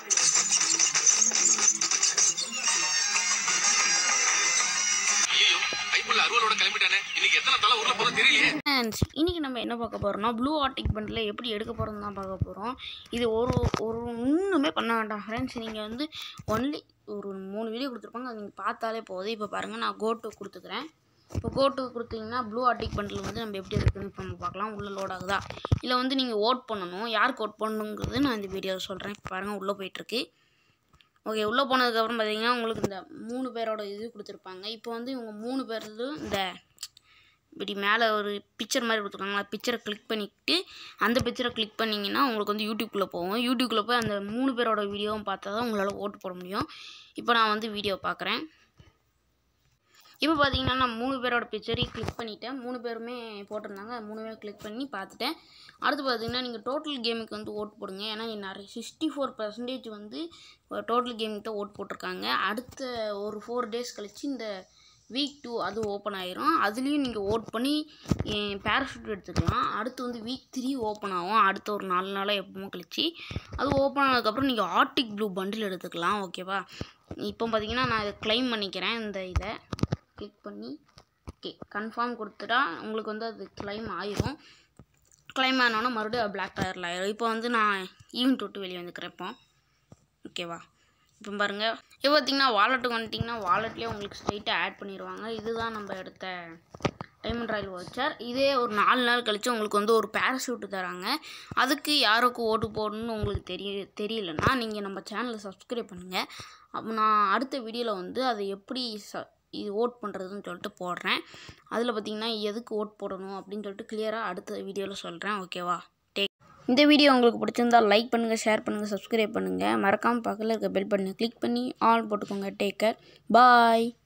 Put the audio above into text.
ஐயோ ஐப்புள்ள அருவலோட கிளம்பிட்டானே இன்னைக்கு எத்தனை தலை ஊர்ல போதும் தெரியலையே ஃப்ரெண்ட்ஸ் இன்றைக்கி நம்ம என்ன பார்க்க போகிறோம்னா ப்ளூ ஆர்டிக் பண்டில் எப்படி எடுக்க போகிறோம்னு தான் பார்க்க போகிறோம் இது ஒரு ஒரு ஒன்றுமே பண்ண வேண்டாம் ஃப்ரெண்ட்ஸ் நீங்கள் வந்து ஒன்லி ஒரு மூணு வீடியோ கொடுத்துருப்பாங்க அது நீங்கள் பார்த்தாலே போதும் இப்போ பாருங்கள் நான் கோட்டு கொடுத்துக்கிறேன் இப்போ கோட்டு கொடுத்தீங்கன்னா ப்ளூ ஆர்டிக் பண்டில் வந்து நம்ம எப்படி இருக்குன்னு இப்போ நம்ம பார்க்கலாம் உள்ளே லோட் ஆகுதா இல்லை வந்து நீங்கள் ஓட் பண்ணணும் யாருக்கு ஓட் பண்ணணுங்கிறது நான் இந்த வீடியோவில் சொல்கிறேன் இப்போ பாருங்கள் உள்ளே போயிட்டுருக்கு ஓகே உள்ளே போனதுக்கப்புறம் பார்த்தீங்கன்னா உங்களுக்கு இந்த மூணு பேரோட இது கொடுத்துருப்பாங்க இப்போ வந்து இவங்க மூணு பேர்லும் இந்த இப்படி மேலே ஒரு பிக்சர் மாதிரி கொடுத்துருக்காங்களா பிக்சரை கிளிக் பண்ணிக்கிட்டு அந்த பிக்சரை கிளிக் பண்ணிங்கன்னா உங்களுக்கு வந்து யூடியூப்குள்ளே போகும் யூடியூப்குள்ளே போய் அந்த மூணு பேரோட வீடியோவும் பார்த்தா தான் உங்களால் ஓட்டு போட முடியும் இப்போ நான் வந்து வீடியோ பார்க்குறேன் இப்போ பார்த்தீங்கன்னா நான் மூணு பேரோட பிக்சரையும் கிளிக் பண்ணிட்டேன் மூணு பேருமே போட்டிருந்தாங்க மூணு பேரும் கிளிக் பண்ணி பார்த்துட்டேன் அடுத்து பார்த்தீங்கன்னா நீங்கள் டோட்டல் கேமுக்கு வந்து ஓட்டு போடுங்க ஏன்னா நிறைய சிக்ஸ்டி ஃபோர் பர்சன்டேஜ் வந்து டோட்டல் கேமுக்கு தான் ஓட்டு போட்டிருக்காங்க அடுத்த ஒரு ஃபோர் டேஸ் கழிச்சு இந்த வீக் டூ அது ஓப்பன் ஆயிரும் அதுலேயும் நீங்கள் ஓட் பண்ணி பேராஷூட் எடுத்துக்கலாம் அடுத்து வந்து வீக் த்ரீ ஓப்பன் ஆகும் அடுத்த ஒரு நாலு நாளாக எப்பவும் கழிச்சு அது ஓப்பன் ஆனதுக்கப்புறம் நீங்கள் ஆர்டிக் ப்ளூ பண்டில் எடுத்துக்கலாம் ஓகேவா இப்போ பார்த்தீங்கன்னா நான் இதை க்ளைம் பண்ணிக்கிறேன் இந்த இதை கிளிக் பண்ணி ஓகே கன்ஃபார்ம் கொடுத்துட்டா உங்களுக்கு வந்து அது க்ளைம் ஆயிரும் க்ளைம் ஆனோன்னா மறுபடியும் பிளாக் கலரில் ஆயிரும் இப்போ வந்து நான் ஈவெண்ட் விட்டு வெளியே வந்துக்கிறேன் இப்போ ஓகேவா இப்போ பாருங்கள் இப்போ பார்த்தீங்கன்னா வாலெட்டுக்கு வந்துட்டிங்கன்னா வாலெட்லேயே உங்களுக்கு ஸ்ட்ரைட்டாக ஆட் பண்ணிடுவாங்க இதுதான் நம்ம எடுத்த டைமண்ட் ராயல் வாச்சர் இதே ஒரு நாலு நாள் கழித்து உங்களுக்கு வந்து ஒரு பேராஷூட்டு தராங்க அதுக்கு யாருக்கு ஓட்டு போடணும்னு உங்களுக்கு தெரிய தெரியலன்னா நீங்கள் நம்ம சேனலை சப்ஸ்கிரைப் பண்ணுங்கள் அப்போ நான் அடுத்த வீடியோவில் வந்து அதை எப்படி ச இது ஓட் பண்ணுறதுன்னு சொல்லிட்டு போடுறேன் அதில் பார்த்தீங்கன்னா எதுக்கு ஓட் போடணும் அப்படின்னு சொல்லிட்டு கிளியராக அடுத்த வீடியோவில் சொல்கிறேன் ஓகேவா டேக் இந்த வீடியோ உங்களுக்கு பிடிச்சிருந்தா லைக் பண்ணுங்கள் ஷேர் பண்ணுங்கள் சப்ஸ்கிரைப் பண்ணுங்கள் மறக்காமல் பக்கத்தில் இருக்க பெல் பட்டனை கிளிக் பண்ணி ஆல் போட்டுக்கோங்க டேக் கேர் பாய்